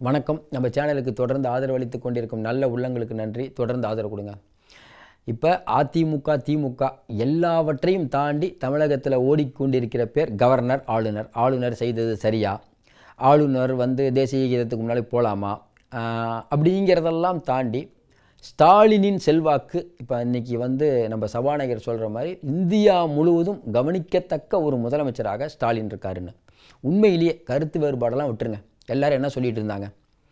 வணக்கம் நம்ம சேனலுக்கு தொடர்ந்து ஆதரவு அளித்துக் கொண்டிருக்கும் நல்ல உள்ளங்களுக்கு நன்றி தொடர்ந்து ஆதரவு கொடுங்க இப்போ அதிமுக திமுக எல்லாவற்றையும் தாண்டி தமிழகத்தில் ஓடிக்கொண்டிருக்கிற பேர் கவர்னர் ஆளுநர் ஆளுநர் செய்தது சரியா ஆளுநர் வந்து தேசிய கீதத்துக்கு முன்னாடி போகலாமா ஆஹ் அப்படிங்கிறதெல்லாம் தாண்டி ஸ்டாலினின் செல்வாக்கு இப்போ இன்னைக்கு வந்து நம்ம சபாநாயகர் சொல்கிற மாதிரி இந்தியா முழுவதும் கவனிக்கத்தக்க ஒரு முதலமைச்சராக ஸ்டாலின் இருக்காருன்னு உண்மையிலேயே கருத்து வேறுபாடெல்லாம் விட்டுருங்க எல்லாரும் என்ன சொல்லிட்டு இருந்தாங்க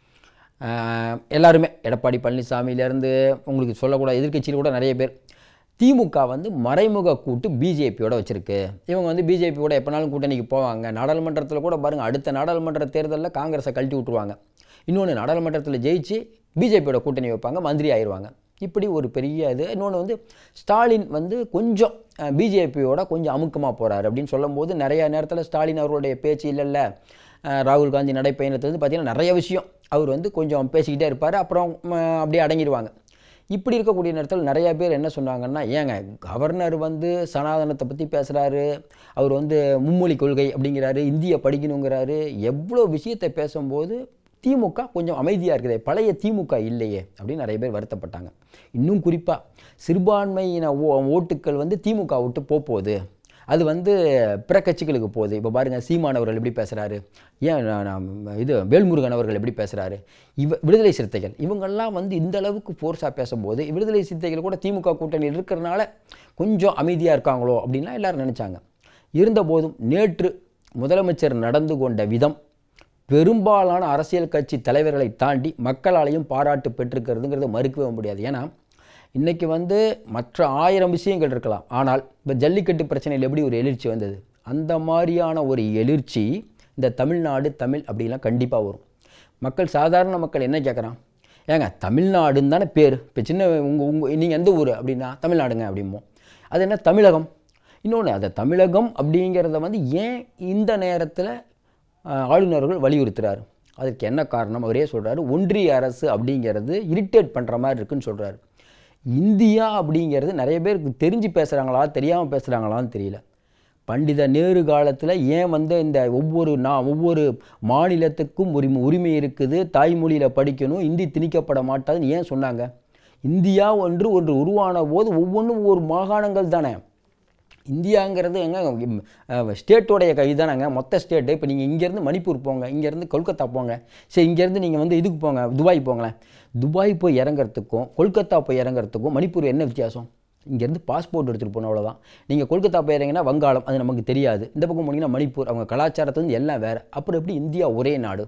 ஆஹ் எல்லாருமே எடப்பாடி பழனிசாமியிலேருந்து உங்களுக்கு சொல்லக்கூடாது எதிர்க்கட்சியில் கூட நிறைய பேர் திமுக வந்து மறைமுக கூட்டு பிஜேபியோட வச்சுருக்கு இவங்க வந்து பிஜேபியோட எப்போனாலும் கூட்டணிக்கு போவாங்க நாடாளுமன்றத்தில் கூட பாருங்கள் அடுத்த நாடாளுமன்ற தேர்தலில் காங்கிரஸை கழட்டி விட்ருவாங்க இன்னொன்று நாடாளுமன்றத்தில் ஜெயிச்சு பிஜேபியோட கூட்டணி வைப்பாங்க மந்திரி ஆயிடுவாங்க இப்படி ஒரு பெரிய இது இன்னொன்று வந்து ஸ்டாலின் வந்து கொஞ்சம் பிஜேபியோட கொஞ்சம் அமுக்கமாக போகிறாரு அப்படின்னு சொல்லும்போது நிறைய நேரத்தில் ஸ்டாலின் அவர்களுடைய பேச்சு இல்லைல்ல அஹ் ராகுல் காந்தி நடைப்பயணத்தில் வந்து பார்த்திங்கன்னா நிறைய விஷயம் அவர் வந்து கொஞ்சம் பேசிக்கிட்டே இருப்பார் அப்புறம் ம, அப்படியே அடங்கிடுவாங்க இப்படி இருக்கக்கூடிய நேரத்தில் நிறைய பேர் என்ன சொன்னாங்கன்னா ஏங்க கவர்னர் வந்து சனாதனத்தை பற்றி பேசுகிறாரு அவர் வந்து மும்மொழி கொள்கை அப்படிங்கிறாரு இந்திய படிக்கணுங்கிறாரு எவ்வளோ விஷயத்தை பேசும்போது திமுக கொஞ்சம் அமைதியாக இருக்குதே பழைய திமுக இல்லையே அப்படின்னு நிறைய பேர் வருத்தப்பட்டாங்க இன்னும் குறிப்பாக சிறுபான்மையின ஓ ஓட்டுக்கள் வந்து திமுக விட்டு போக போகுது அது வந்து பிற கட்சிகளுக்கு போகுது இப்போ பாருங்கள் சீமான் அவர்கள் எப்படி பேசுகிறாரு ஏன் நான் நான் இது வேல்முருகன் அவர்கள் எப்படி பேசுகிறாரு இவ விடுதலை சிறுத்தைகள் இவங்கெல்லாம் வந்து இந்த அளவுக்கு ஃபோர்ஸாக பேசும்போது விடுதலை சிறுத்தைகள் கூட திமுக கூட்டணியில் இருக்கிறனால கொஞ்சம் அமைதியாக இருக்காங்களோ அப்படின்லாம் எல்லாரும் நினச்சாங்க இருந்தபோதும் நேற்று முதலமைச்சர் நடந்து கொண்ட விதம் பெரும்பாலான அரசியல் கட்சி தலைவர்களை தாண்டி மக்களாலையும் பாராட்டு பெற்றிருக்கிறதுங்கிறத மறுக்கவே முடியாது ஏன்னா இன்றைக்கி வந்து மற்ற ஆயிரம் விஷயங்கள் இருக்கலாம் ஆனால் இப்போ ஜல்லிக்கட்டு பிரச்சனையில் எப்படி ஒரு எழுச்சி வந்தது அந்த மாதிரியான ஒரு எழுச்சி இந்த தமிழ்நாடு தமிழ் அப்படிலாம் கண்டிப்பாக வரும் மக்கள் சாதாரண மக்கள் என்ன கேட்குறான் ஏங்க தமிழ்நாடுன்னு தானே பேர் இப்போ சின்ன உங்கள் உங்கள் நீங்கள் எந்த ஊர் அப்படின்னா தமிழ்நாடுங்க அப்படிம்போம் அது என்ன தமிழகம் இன்னொன்று அதை தமிழகம் அப்படிங்கிறத வந்து ஏன் இந்த நேரத்தில் ஆஹ், ஆளுநர்கள் வலியுறுத்துறாரு அதற்கு என்ன காரணம் அவரே சொல்கிறாரு ஒன்றிய அரசு அப்படிங்கிறது இரிட்டேட் பண்ணுற மாதிரி இருக்குன்னு சொல்கிறாரு இந்தியா அப்படிங்கிறது நிறைய பேருக்கு தெரிஞ்சு பேசுகிறாங்களா தெரியாமல் பேசுகிறாங்களான்னு தெரியல பண்டித நேரு காலத்தில் ஏன் வந்து இந்த ஒவ்வொரு நான் ஒவ்வொரு மாநிலத்துக்கும் உரிமை உரிமை இருக்குது தாய்மொழியில் படிக்கணும் இந்தி திணிக்கப்பட மாட்டாதுன்னு ஏன் சொன்னாங்க இந்தியா ஒன்று ஒன்று உருவான போது ஒவ்வொன்றும் ஒரு மாகாணங்கள் தானே இந்தியாங்கிறது எங்க அஹ், ஸ்டேட்டோடைய கை தானேங்க மொத்த ஸ்டேட்டு இப்போ நீங்கள் இங்கேருந்து மணிப்பூர் போங்க இங்கேருந்து கொல்கத்தா போங்க சரி இங்கேருந்து நீங்கள் வந்து இதுக்கு போங்க துபாய் போங்களேன் துபாய் போய் இறங்குறதுக்கும் கொல்கத்தா போய் இறங்குறதுக்கும் மணிப்பூர் என்ன வித்தியாசம் இங்கேருந்து பாஸ்போர்ட் எடுத்துகிட்டு போகணும் அவ்வளோதான் நீங்கள் கொல்கத்தா போய் இறங்கினா வங்காளம் அது நமக்கு தெரியாது இந்த பக்கம் போனீங்கன்னா மணிப்பூர் அவங்க கலாச்சாரத்தை வந்து எல்லாம் வேறு அப்புறம் எப்படி இந்தியா ஒரே நாடு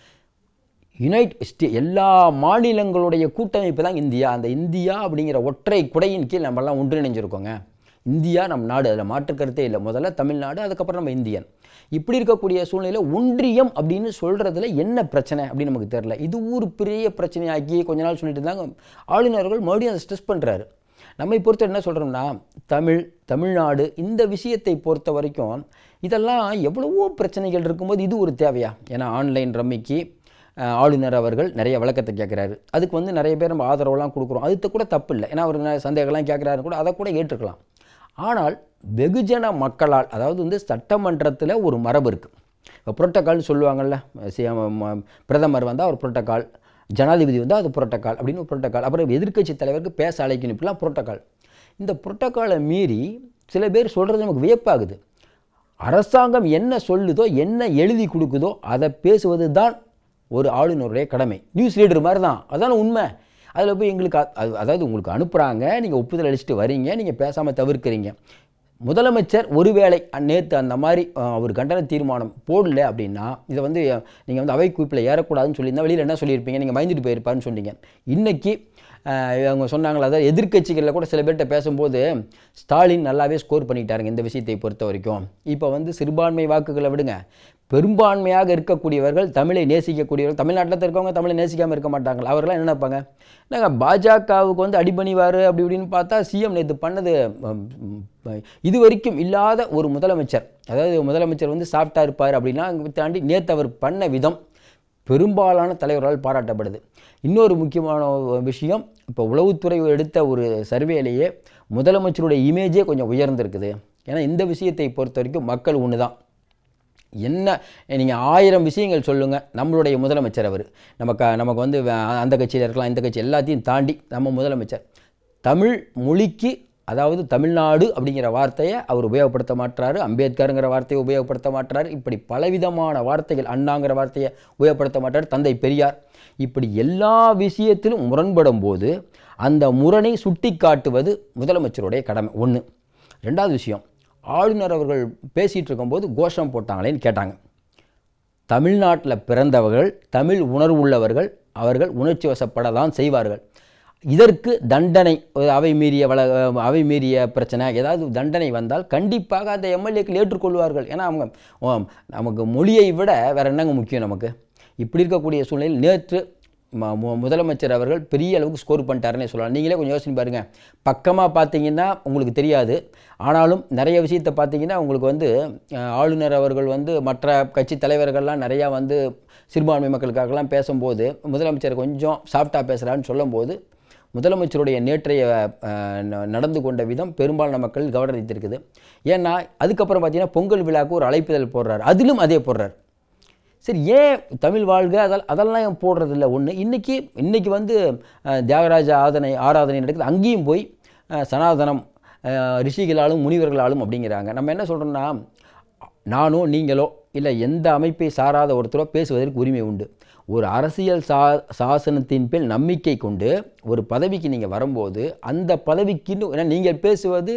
யுனைட் ஸ்டே எல்லா மாநிலங்களுடைய கூட்டமைப்பு தான் இந்தியா அந்த இந்தியா அப்படிங்கிற ஒற்றை குடையின் கீழ் நம்மலாம் ஒன்றிணைஞ்சிருக்கோங்க இந்தியா நம் நாடு அதில் மாற்றுக்கருத்தே இல்லை முதல்ல தமிழ்நாடு அதுக்கப்புறம் நம்ம இந்தியன் இப்படி இருக்கக்கூடிய சூழ்நிலையில் ஒன்றியம் அப்படின்னு சொல்கிறதுல என்ன பிரச்சனை அப்படின்னு நமக்கு தெரில இது ஒரு பெரிய பிரச்சனையாக்கி கொஞ்ச நாள் சொல்லிட்டு இருந்தாங்க ஆளுநர்கள் மறுபடியும் அதை ஸ்ட்ரெஸ் பண்ணுறாரு நம்மை பொறுத்த என்ன சொல்கிறோம்னா தமிழ் தமிழ்நாடு இந்த விஷயத்தை பொறுத்த வரைக்கும் இதெல்லாம் எவ்வளவோ பிரச்சனைகள் இருக்கும்போது இது ஒரு தேவையா ஏன்னா ஆன்லைன் ரம்மிக்கு அஹ், ஆளுநர் அவர்கள் நிறைய விளக்கத்தை கேட்குறாரு அதுக்கு வந்து நிறைய பேர் நம்ம ஆதரவுலாம் கொடுக்குறோம் அது கூட தப்பு இல்லை ஏன்னா அவர் நிறைய சந்தேகம்லாம் கேட்குறாரு கூட அதை கூட ஏற்றுக்கலாம் ஆனால் வெகுஜன மக்களால் அதாவது வந்து சட்டமன்றத்தில் ஒரு மரபு இருக்குது இப்போ புரோட்டோக்கால்னு சொல்லுவாங்கள்ல சி- ம- ம- பிரதமர் வந்தால் ஒரு புரோட்டோக்கால் ஜனாதிபதி வந்தால் அது புரோட்டோக்கால் அப்படின்னு ஒரு புரோட்டோக்கால் அப்புறம் எதிர்க்கட்சி தலைவருக்கு பேச அழைக்கணும் இப்படிலாம் புரோட்டோக்கால் இந்த புரோட்டோக்காலை மீறி சில பேர் சொல்கிறது நமக்கு வியப்பாகுது அரசாங்கம் என்ன சொல்லுதோ என்ன எழுதி கொடுக்குதோ அதை பேசுவது தான் ஒரு ஆளுநருடைய கடமை நியூஸ் ரீடர் மாதிரி தான் அதான உண்மை அதில் போய் எங்களுக்கு அ- அது- அதாவது உங்களுக்கு அனுப்புகிறாங்க நீங்கள் ஒப்புதல் அளிச்சுட்டு வரீங்க நீங்கள் பேசாமல் தவிர்க்கிறீங்க முதலமைச்சர் ஒருவேளை நேற்று அந்த மாதிரி அஹ், அவர் கண்டன தீர்மானம் போடல அப்படின்னா இதை வந்து நீங்கள் வந்து அவை குறிப்பில் ஏறக்கூடாதுன்னு சொல்லியிருந்தா வெளியில் என்ன சொல்லியிருப்பீங்க நீங்கள் பயந்துட்டு போயிருப்பாருன்னு சொன்னீங்க இன்னைக்கு அஹ், அவங்க சொன்னாங்களா அதாவது எதிர்க்கட்சிகளில் கூட சில பேர்கிட்ட பேசும்போது ஸ்டாலின் நல்லாவே ஸ்கோர் பண்ணிட்டாருங்க இந்த விஷயத்தை பொறுத்த வரைக்கும் இப்போ வந்து சிறுபான்மை வாக்குகளை விடுங்க பெரும்பான்மையாக இருக்கக்கூடியவர்கள் தமிழை நேசிக்கக்கூடியவர்கள் தமிழ்நாட்டில் இருக்கவங்க தமிழை நேசிக்காமல் இருக்க மாட்டாங்களா அவர்களாம் என்ன நினைப்பாங்க நாங்கள் பாஜகவுக்கு வந்து அடிபணிவார் அப்படி இப்படின்னு பார்த்தா சிஎம் நேற்று பண்ணது ம், ம், இது வரைக்கும் இல்லாத ஒரு முதலமைச்சர் அதாவது முதலமைச்சர் வந்து சாஃப்டாக இருப்பார் அப்படின்னா அங்கே தாண்டி நேற்று அவர் பண்ண விதம் பெரும்பாலான தலைவர்களால் பாராட்டப்படுது இன்னொரு முக்கியமான ஒரு விஷயம் இப்போ உளவுத்துறை எடுத்த ஒரு சர்வேலேயே முதலமைச்சருடைய இமேஜே கொஞ்சம் உயர்ந்திருக்குது ஏன்னா இந்த விஷயத்தை பொறுத்த வரைக்கும் மக்கள் ஒன்று தான் என்ன நீங்கள் ஆயிரம் விஷயங்கள் சொல்லுங்கள் நம்மளுடைய முதலமைச்சர் அவர் நமக்கு நமக்கு வந்து வே- அந்த கட்சியில் இருக்கலாம் இந்த கட்சி எல்லாத்தையும் தாண்டி நம்ம முதலமைச்சர் தமிழ் மொழிக்கு அதாவது தமிழ்நாடு அப்படிங்கிற வார்த்தையை அவர் உபயோகப்படுத்த மாட்டாரு அம்பேத்கருங்கிற வார்த்தையை உபயோகப்படுத்த மாட்டார் இப்படி பலவிதமான வார்த்தைகள் அண்ணாங்கிற வார்த்தையை உபயோகப்படுத்த மாட்டார் தந்தை பெரியார் இப்படி எல்லா விஷயத்திலும் முரண்படும் போது அந்த முரணை சுட்டி காட்டுவது முதலமைச்சருடைய கடமை ஒன்று ரெண்டாவது விஷயம் ஆளுநர் அவர்கள் பேசிகிட்டு இருக்கும்போது கோஷம் போட்டாங்களேன்னு கேட்டாங்க தமிழ்நாட்டில் பிறந்தவர்கள் தமிழ் உணர்வுள்ளவர்கள் அவர்கள் உணர்ச்சி வசப்படலாம் செய்வார்கள் இதற்கு தண்டனை ஒரு அவை மீறிய வள அவை மீறிய பிரச்சனை ஏதாவது தண்டனை வந்தால் கண்டிப்பாக அந்த எம்எல்ஏக்கள் ஏற்றுக்கொள்வார்கள் ஏன்னா அவங்க ஓ, நமக்கு மொழியை விட வேற என்னங்க முக்கியம் நமக்கு இப்படி இருக்கக்கூடிய சூழ்நிலையில் நேற்று ம- மு- முதலமைச்சர் அவர்கள் பெரிய அளவுக்கு ஸ்கோர் பண்ணிட்டாருன்னே சொல்லலாம் நீங்களே கொஞ்சம் யோசனை பாருங்கள் பக்கமாக பார்த்தீங்கன்னா உங்களுக்கு தெரியாது ஆனாலும் நிறைய விஷயத்தை பார்த்தீங்கன்னா உங்களுக்கு வந்து அஹ், ஆளுநர் அவர்கள் வந்து மற்ற கட்சி தலைவர்கள்லாம் நிறையா வந்து சிறுபான்மை மக்களுக்காகலாம் பேசும்போது முதலமைச்சர் கொஞ்சம் சாஃப்டாக பேசுகிறான்னு சொல்லும்போது முதலமைச்சருடைய நேற்றைய அஹ், ந- நடந்து கொண்ட விதம் பெரும்பாலான மக்கள் கவனித்திருக்குது ஏன்னா அதுக்கப்புறம் பார்த்தீங்கன்னா பொங்கல் விழாவுக்கு ஒரு அழைப்புதல் போடுறாரு அதிலும் அதே போடுறார் சரி ஏன் தமிழ் வாழ்க அதெல் அதெல்லாம் ஏன் போடுறதில்ல ஒன்று இன்றைக்கி இன்றைக்கி வந்து அஹ், தியாகராஜ ஆதனை ஆராதனை நடக்குது அங்கேயும் போய் அஹ், சனாதனம் அஹ், ரிஷிகளாலும் முனிவர்களாலும் அப்படிங்கிறாங்க நம்ம என்ன சொல்கிறோம்னா நானோ நீங்களோ இல்லை எந்த அமைப்பை சாராத ஒருத்தரோ பேசுவதற்கு உரிமை உண்டு ஒரு அரசியல் சா சாசனத்தின் பேர் நம்பிக்கை கொண்டு ஒரு பதவிக்கு நீங்கள் வரும்போது அந்த பதவிக்குன்னு ஏன்னா நீங்கள் பேசுவது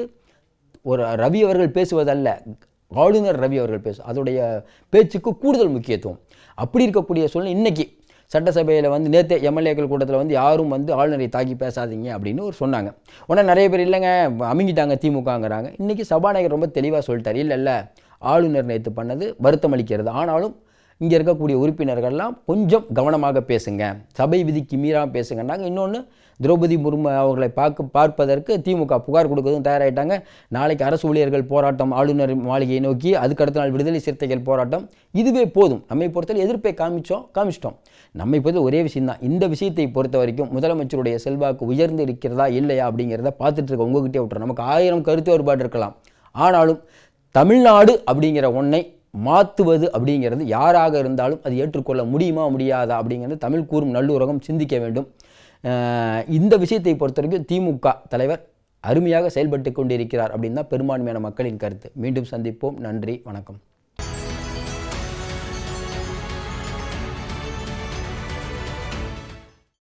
ஒரு ரவி அவர்கள் பேசுவதல்ல ஆளுநர் ரவி அவர்கள் பேசு அதோடைய பேச்சுக்கு கூடுதல் முக்கியத்துவம் அப்படி இருக்கக்கூடிய சூழ்நிலை இன்னைக்கு சட்டசபையில் வந்து நேற்று எம்எல்ஏக்கள் கூட்டத்தில் வந்து யாரும் வந்து ஆளுநரை தாக்கி பேசாதீங்க அப்படின்னு ஒரு சொன்னாங்க உடனே நிறைய பேர் இல்லைங்க அமுங்கிட்டாங்க திமுகங்கிறாங்க இன்றைக்கி சபாநாயகர் ரொம்ப தெளிவாக சொல்லிட்டார் இல்லை இல்லை ஆளுநர் நேற்று பண்ணது வருத்தம் அளிக்கிறது ஆனாலும் இங்கே இருக்கக்கூடிய உறுப்பினர்கள்லாம் கொஞ்சம் கவனமாக பேசுங்க சபை விதிக்கு மீறாமல் பேசுங்கன்னாங்க இன்னொன்று திரௌபதி முர்மு அவர்களை பார்க்க பார்ப்பதற்கு திமுக புகார் கொடுக்கறதும் தயாராகிட்டாங்க நாளைக்கு அரசு ஊழியர்கள் போராட்டம் ஆளுநர் மாளிகையை நோக்கி அதுக்கு அடுத்த நாள் விடுதலை சிறுத்தைகள் போராட்டம் இதுவே போதும் நம்மை பொறுத்தவரை எதிர்ப்பை காமிச்சோம் காமிச்சிட்டோம் நம்மை பொறுத்த ஒரே விஷயம்தான் இந்த விஷயத்தை பொறுத்த வரைக்கும் முதலமைச்சருடைய செல்வாக்கு உயர்ந்து இருக்கிறதா இல்லையா அப்படிங்கிறத பார்த்துட்டு இருக்க உங்ககிட்டே விட்டுறோம் நமக்கு ஆயிரம் கருத்து வேறுபாடு இருக்கலாம் ஆனாலும் தமிழ்நாடு அப்படிங்கிற ஒன்றை மாற்றுவது அப்படிங்கிறது யாராக இருந்தாலும் அது ஏற்றுக்கொள்ள முடியுமா முடியாதா அப்படிங்கிறது தமிழ் கூறும் நல்லுறகம் சிந்திக்க வேண்டும் அஹ் இந்த விஷயத்தை பொறுத்த வரைக்கும் திமுக தலைவர் அருமையாக செயல்பட்டு கொண்டிருக்கிறார் அப்படின்னு தான் பெரும்பான்மையான மக்களின் கருத்து மீண்டும் சந்திப்போம் நன்றி வணக்கம்